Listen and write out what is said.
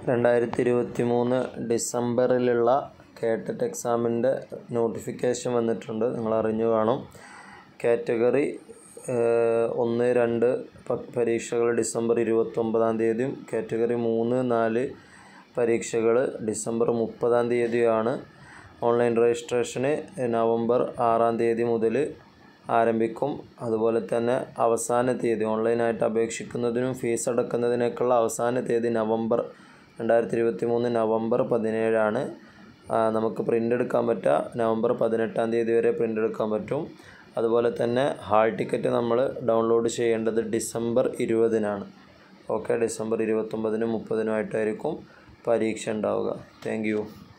രണ്ടായിരത്തി ഇരുപത്തി മൂന്ന് ഡിസംബറിലുള്ള കേട്ടറ്റ് എക്സാമിൻ്റെ നോട്ടിഫിക്കേഷൻ വന്നിട്ടുണ്ട് നിങ്ങൾ അറിഞ്ഞു കാണും കാറ്റഗറി ഒന്ന് രണ്ട് പ- പരീക്ഷകൾ ഡിസംബർ ഇരുപത്തൊമ്പതാം തീയതിയും കാറ്റഗറി മൂന്ന് നാല് പരീക്ഷകൾ ഡിസംബർ മുപ്പതാം തീയതിയാണ് ഓൺലൈൻ രജിസ്ട്രേഷന് നവംബർ ആറാം തീയതി മുതൽ ആരംഭിക്കും അതുപോലെ തന്നെ അവസാന തീയതി ഓൺലൈനായിട്ട് അപേക്ഷിക്കുന്നതിനും ഫീസ് അടക്കുന്നതിനൊക്കെയുള്ള അവസാന തീയതി നവംബർ രണ്ടായിരത്തി ഇരുപത്തി മൂന്ന് നവംബർ പതിനേഴാണ് ആ, നമുക്ക് പ്രിൻ്റ് എടുക്കാൻ പറ്റുക നവംബർ പതിനെട്ടാം തീയതി വരെ പ്രിൻ്റ് എടുക്കാൻ പറ്റും അതുപോലെ തന്നെ ഹാൾ ടിക്കറ്റ് നമ്മൾ ഡൗൺലോഡ് ചെയ്യേണ്ടത് ഡിസംബർ ഇരുപതിനാണ് ഓക്കെ ഡിസംബർ ഇരുപത്തൊമ്പതിനും മുപ്പതിനുമായിട്ടായിരിക്കും പരീക്ഷ ഉണ്ടാവുക താങ്ക് യു